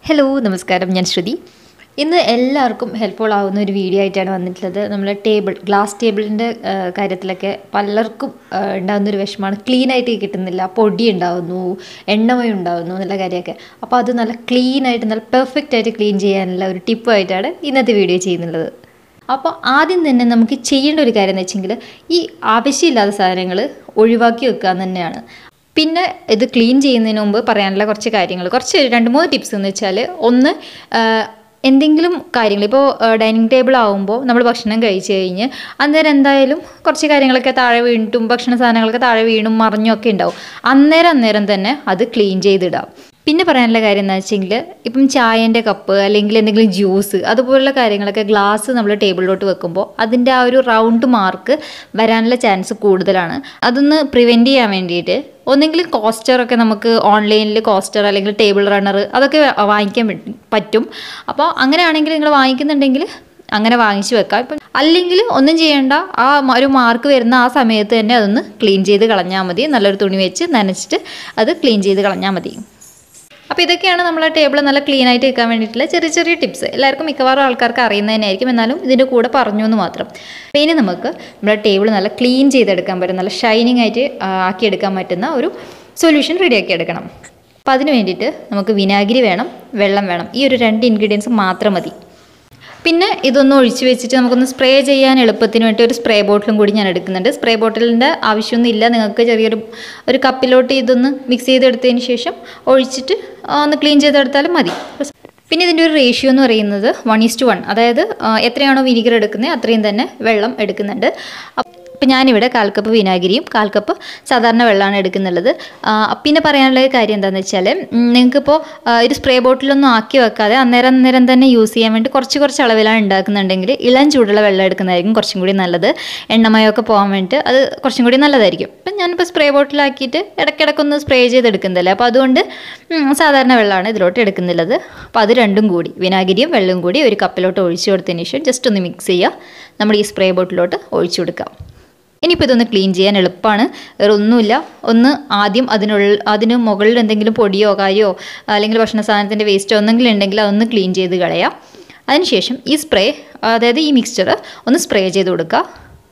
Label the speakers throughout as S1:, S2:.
S1: hello നമസ്കാരം ഞാൻ ശ്രുതി ഇന്ന് എല്ലാവർക്കും ഹെൽപ്ഫുൾ ആവുന്ന ഒരു വീഡിയോ ആയിട്ടാണ് വന്നിട്ടുള്ളത് നമ്മൾ ടേബിൾ ഗ്ലാസ് ടേബിളിൻ്റെ കാര്യത്തിലൊക്കെ പലർക്കും ആ, ഉണ്ടാകുന്ന ഒരു വിഷമമാണ് ക്ലീൻ ആയിട്ട് കിട്ടുന്നില്ല പൊടി ഉണ്ടാവുന്നു എണ്ണമയം ഉണ്ടാവുന്നു എന്നുള്ള കാര്യമൊക്കെ അപ്പോൾ അത് നല്ല ക്ലീൻ ആയിട്ട് നല്ല പെർഫെക്റ്റ് ആയിട്ട് ക്ലീൻ ചെയ്യാനുള്ള ഒരു ടിപ്പായിട്ടാണ് ഇന്നത്തെ വീഡിയോ ചെയ്യുന്നുള്ളത് അപ്പോൾ ആദ്യം തന്നെ നമുക്ക് ചെയ്യേണ്ട ഒരു കാര്യം എന്ന് വെച്ചെങ്കിൽ ഈ ആവശ്യമില്ലാത്ത സാധനങ്ങൾ ഒഴിവാക്കി വെക്കുക എന്ന് തന്നെയാണ് പിന്നെ ഇത് ക്ലീൻ ചെയ്യുന്നതിന് മുമ്പ് പറയാനുള്ള കുറച്ച് കാര്യങ്ങൾ കുറച്ച് രണ്ട് മൂന്ന് ടിപ്സ് എന്ന് വെച്ചാൽ ഒന്ന് ആ, എന്തെങ്കിലും കാര്യങ്ങൾ ഇപ്പോൾ ഡൈനിങ് ടേബിൾ ആകുമ്പോൾ നമ്മൾ ഭക്ഷണം കഴിച്ച് കഴിഞ്ഞ് അന്നേരം എന്തായാലും കുറച്ച് കാര്യങ്ങളൊക്കെ താഴെ വീണിട്ടും ഭക്ഷണ സാധനങ്ങളൊക്കെ താഴെ വീണും മറിഞ്ഞും ഒക്കെ ഉണ്ടാവും അന്നേരം അന്നേരം തന്നെ അത് ക്ലീൻ ചെയ്തിടാം പിന്നെ പറയാനുള്ള കാര്യം എന്താ വെച്ചെങ്കിൽ ഇപ്പം ചായൻ്റെ കപ്പ് അല്ലെങ്കിൽ എന്തെങ്കിലും ജ്യൂസ് അതുപോലുള്ള കാര്യങ്ങളൊക്കെ ഗ്ലാസ് നമ്മൾ ടേബിളിലോട്ട് വെക്കുമ്പോൾ അതിൻ്റെ ആ ഒരു റൗണ്ട് മാർക്ക് വരാനുള്ള ചാൻസ് കൂടുതലാണ് അതൊന്ന് പ്രിവെൻറ്റ് ചെയ്യാൻ വേണ്ടിയിട്ട് ഒന്നെങ്കിൽ കോസ്റ്ററൊക്കെ നമുക്ക് ഓൺലൈനിൽ കോസ്റ്റർ അല്ലെങ്കിൽ ടേബിൾ റണ്ണർ അതൊക്കെ വാ- വാങ്ങിക്കാൻ പറ്റും- പറ്റും അപ്പോൾ അങ്ങനെയാണെങ്കിൽ നിങ്ങൾ വാങ്ങിക്കുന്നുണ്ടെങ്കിൽ അങ്ങനെ വാങ്ങിച്ച് വെക്കാം ഇപ്പം അല്ലെങ്കിൽ ഒന്നും ചെയ്യേണ്ട ആ മ- ഒരു മാർക്ക് വരുന്ന ആ സമയത്ത് തന്നെ അതൊന്ന് ക്ലീൻ ചെയ്ത് കളഞ്ഞാൽ മതി നല്ലൊരു തുണി വെച്ച് നനച്ചിട്ട് അത് ക്ലീൻ ചെയ്ത് കളഞ്ഞാൽ മതി അപ്പോൾ ഇതൊക്കെയാണ് നമ്മളെ ടേബിൾ നല്ല ക്ലീൻ ആയിട്ട് വെക്കാൻ വേണ്ടിയിട്ടുള്ള ചെറിയ ചെറിയ ടിപ്സ് എല്ലാവർക്കും മിക്കവാറും ആൾക്കാർക്ക് അറിയുന്നതന്നെയായിരിക്കും എന്നാലും ഇതിൻ്റെ കൂടെ പറഞ്ഞു എന്ന് മാത്രം അപ്പോൾ ഇനി നമുക്ക് നമ്മുടെ ടേബിൾ നല്ല ക്ലീൻ ചെയ്തെടുക്കാൻ പറ്റും നല്ല ഷൈനിങ് ആയിട്ട് ആ, ആക്കിയെടുക്കാൻ പറ്റുന്ന ഒരു സൊല്യൂഷൻ റെഡിയാക്കി എടുക്കണം അപ്പോൾ അതിന് വേണ്ടിയിട്ട് നമുക്ക് വിനാഗിരി വേണം വെള്ളം വേണം ഈ ഒരു രണ്ട് ഇൻഗ്രീഡിയൻസ് മാത്രം മതി പിന്നെ ഇതൊന്ന് ഒഴിച്ച് വെച്ചിട്ട് നമുക്കൊന്ന് സ്പ്രേ ചെയ്യാൻ എളുപ്പത്തിന് വേണ്ടി ഒരു സ്പ്രേ ബോട്ടിലും കൂടി ഞാൻ എടുക്കുന്നുണ്ട് സ്പ്രേ ബോട്ടിലിൻ്റെ ആവശ്യമൊന്നും ഇല്ല നിങ്ങൾക്ക് ചെറിയൊരു ഒരു കപ്പിലോട്ട് ഇതൊന്ന് മിക്സ് ചെയ്തെടുത്തതിന് ശേഷം ഒഴിച്ചിട്ട് ആ, ഒന്ന് ക്ലീൻ ചെയ്തെടുത്താലും മതി പിന്നെ ഇതിൻ്റെ ഒരു റേഷ്യോ എന്ന് പറയുന്നത് വൺ ഈസ് ടു വൺ അതായത് ആ, എത്രയാണോ വിനീഗർ എടുക്കുന്നത് അത്രയും തന്നെ വെള്ളം എടുക്കുന്നുണ്ട് അപ്പ് ഇപ്പം ഞാനിവിടെ കാൽ കപ്പ് വിനാഗിരിയും കാൽ കപ്പ് സാധാരണ വെള്ളമാണ് എടുക്കുന്നുള്ളത് ആ, പിന്നെ പറയാനുള്ള ഒരു കാര്യം എന്താണെന്ന് വെച്ചാൽ നിങ്ങൾക്കിപ്പോൾ ഒരു സ്പ്രേ ബോട്ടിലൊന്നും ആക്കി വെക്കാതെ അന്നേരം അന്നേരം തന്നെ യൂസ് ചെയ്യാൻ വേണ്ടി കുറച്ച് കുറച്ച് അളവിലാണ് ഉണ്ടാക്കുന്നുണ്ടെങ്കിൽ ഇളം ചൂടുള്ള വെള്ളം എടുക്കുന്നതായിരിക്കും കുറച്ചും കൂടി നല്ലത് എണ്ണമയമൊക്കെ പോകാൻ വേണ്ടിയിട്ട് അത് കുറച്ചും കൂടി നല്ലതായിരിക്കും ഇപ്പം ഞാനിപ്പോൾ സ്പ്രേ ബോട്ടിലാക്കിയിട്ട് ഇടയ്ക്കിടയ്ക്കൊന്ന് സ്പ്രേ ചെയ്തെടുക്കുന്നില്ല അപ്പോൾ അതുകൊണ്ട് ഉം, സാധാരണ വെള്ളമാണ് ഇതിലോട്ട് എടുക്കുന്നുള്ളത് അപ്പോൾ അത് രണ്ടും കൂടി വിനാഗിരിയും വെള്ളവും കൂടി ഒരു കപ്പിലോട്ട് ഒഴിച്ചു കൊടുത്തതിന് ശേഷം ജസ്റ്റ് ഒന്ന് മിക്സ് ചെയ്യുക നമ്മൾ ഈ സ്പ്രേ ബോട്ടിലോട്ട് ഒഴിച്ചു കൊടുക്കാം ഇനിയിപ്പോൾ ഇതൊന്ന് ക്ലീൻ ചെയ്യാൻ എളുപ്പമാണ് വേറെ ഒന്നുമില്ല ഒന്ന് ആദ്യം അതിനുള്ള അതിന് മുകളിൽ എന്തെങ്കിലും പൊടിയോ കാര്യമോ അല്ലെങ്കിൽ ഭക്ഷണ സാധനത്തിൻ്റെ വേസ്റ്റോ എന്തെങ്കിലും ഉണ്ടെങ്കിൽ അതൊന്ന് ക്ലീൻ ചെയ്ത് കളയാം അതിനുശേഷം ഈ സ്പ്രേ അതായത് ഈ മിക്സ്ചർ ഒന്ന് സ്പ്രേ ചെയ്ത് കൊടുക്കുക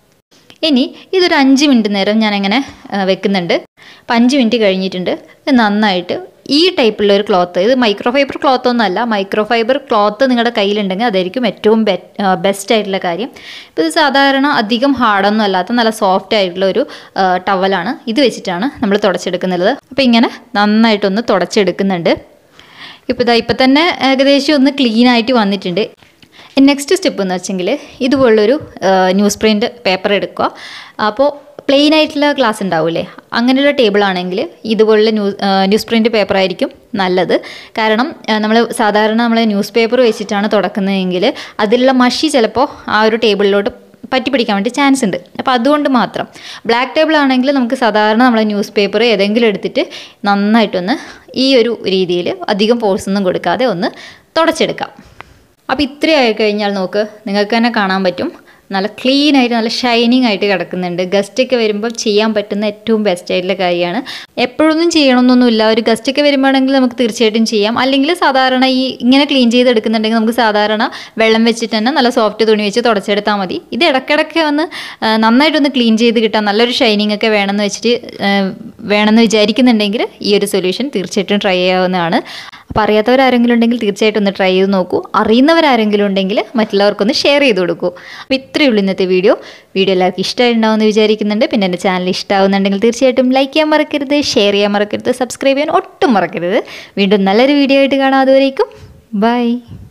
S1: ഇനി ഇതൊരു അഞ്ച് മിനിറ്റ് നേരം ഞാൻ അങ്ങനെ ആ, വെക്കുന്നുണ്ട് അപ്പം അഞ്ച് മിനിറ്റ് കഴിഞ്ഞിട്ടുണ്ട് ഇത് നന്നായിട്ട് ഈ ടൈപ്പുള്ള ഒരു ക്ലോത്ത് ഇത് മൈക്രോ ഫൈബർ ക്ലോത്ത് ഒന്നല്ല മൈക്രോ ഫൈബർ ക്ലോത്ത് നിങ്ങളുടെ കയ്യിലുണ്ടെങ്കിൽ അതായിരിക്കും ഏറ്റവും ബെസ്റ്റ് ആയിട്ടുള്ള കാര്യം ഇപ്പോൾ ഇത് സാധാരണ അധികം ഹാർഡൊന്നും അല്ലാത്ത നല്ല സോഫ്റ്റ് ആയിട്ടുള്ള ഒരു ടവലാണ് ഇത് വെച്ചിട്ടാണ് നമ്മൾ തുടച്ചെടുക്കുന്നത് അപ്പോൾ ഇങ്ങനെ നന്നായിട്ടൊന്ന് തുടച്ചെടുക്കുന്നുണ്ട് ഇപ്പോൾ ഇതാ ഇപ്പം തന്നെ ഏകദേശം ഒന്ന് ക്ലീൻ ആയിട്ട് വന്നിട്ടുണ്ട് നെക്സ്റ്റ് സ്റ്റെപ്പ് എന്ന് വെച്ചെങ്കിൽ ഇതുപോലുള്ളൊരു ന്യൂസ് പ്രിൻ്റ് പേപ്പർ എടുക്കുക അപ്പോൾ പ്ലെയിൻ ആയിട്ടുള്ള ഗ്ലാസ് ഉണ്ടാവില്ലേ അങ്ങനെയുള്ള ടേബിൾ ആണെങ്കിൽ ഇതുപോലുള്ള ന്യൂസ് ന്യൂസ് പ്രിൻ്റ് പേപ്പർ ആയിരിക്കും നല്ലത് കാരണം നമ്മൾ സാധാരണ നമ്മൾ ന്യൂസ് പേപ്പർ വെച്ചിട്ടാണ് തുടക്കുന്നതെങ്കിൽ അതിലുള്ള മഷി ചിലപ്പോൾ ആ ഒരു ടേബിളിലോട്ട് പറ്റി പിടിക്കാൻ വേണ്ടി ചാൻസ് ഉണ്ട് അപ്പോൾ അതുകൊണ്ട് മാത്രം ബ്ലാക്ക് ടേബിൾ ആണെങ്കിൽ നമുക്ക് സാധാരണ നമ്മൾ ന്യൂസ് പേപ്പർ ഏതെങ്കിലും എടുത്തിട്ട് നന്നായിട്ടൊന്ന് ഈ ഒരു രീതിയിൽ അധികം ഫോഴ്സ് ഒന്നും കൊടുക്കാതെ ഒന്ന് തുടച്ചെടുക്കാം അപ്പോൾ ഇത്രയായി കഴിഞ്ഞാൽ നോക്ക് നിങ്ങൾക്ക് തന്നെ കാണാൻ പറ്റും നല്ല ക്ലീൻ ആയിട്ട് നല്ല ഷൈനിങ് ആയിട്ട് കിടക്കുന്നുണ്ട് ഗസ്റ്റൊക്കെ വരുമ്പോൾ ചെയ്യാൻ പറ്റുന്ന ഏറ്റവും ബെസ്റ്റ് ആയിട്ടുള്ള കാര്യമാണ് എപ്പോഴൊന്നും ചെയ്യണമെന്നൊന്നുമില്ല ഒരു ഗസ്റ്റൊക്കെ വരുമ്പോഴാണെങ്കിൽ നമുക്ക് തീർച്ചയായിട്ടും ചെയ്യാം അല്ലെങ്കിൽ സാധാരണ ഈ ഇങ്ങനെ ക്ലീൻ ചെയ്തെടുക്കുന്നുണ്ടെങ്കിൽ നമുക്ക് സാധാരണ വെള്ളം വെച്ചിട്ട് തന്നെ നല്ല സോഫ്റ്റ് തുണി വെച്ച് തുടച്ചെടുത്താൽ മതി ഇത് ഇടയ്ക്കിടയ്ക്ക് ഒന്ന് ആ, നന്നായിട്ടൊന്ന് ക്ലീൻ ചെയ്ത് കിട്ടാൻ നല്ലൊരു ഷൈനിങ് ഒക്കെ വേണമെന്ന് വെച്ചിട്ട് ആ, വേണമെന്ന് വിചാരിക്കുന്നുണ്ടെങ്കിൽ ഈ ഒരു സൊല്യൂഷൻ തീർച്ചയായിട്ടും ട്രൈ ചെയ്യാവുന്നതാണ് അപ്പോൾ അറിയാത്തവരാരെങ്കിലും ഉണ്ടെങ്കിൽ തീർച്ചയായിട്ടും ഒന്ന് ട്രൈ ചെയ്ത് നോക്കൂ അറിയുന്നവരാരെങ്കിലും ഉണ്ടെങ്കിൽ മറ്റുള്ളവർക്കൊന്ന് ഷെയർ ചെയ്ത് കൊടുക്കൂ അപ്പോൾ ഇത്രയേ ഉള്ളൂ ഇന്നത്തെ വീഡിയോ വീഡിയോ എല്ലാവർക്കും ഇഷ്ടമായിട്ടുണ്ടാവുമെന്ന് വിചാരിക്കുന്നുണ്ട് പിന്നെ എൻ്റെ ചാനൽ ഇഷ്ടമാവുന്നുണ്ടെങ്കിൽ തീർച്ചയായിട്ടും ലൈക്ക് ചെയ്യാൻ മറക്കരുത് ഷെയർ ചെയ്യാൻ മറക്കരുത് സബ്സ്ക്രൈബ് ചെയ്യാൻ ഒട്ടും മറക്കരുത് വീണ്ടും നല്ലൊരു വീഡിയോ ആയിട്ട് കാണാം അതുവരേക്കും ബൈ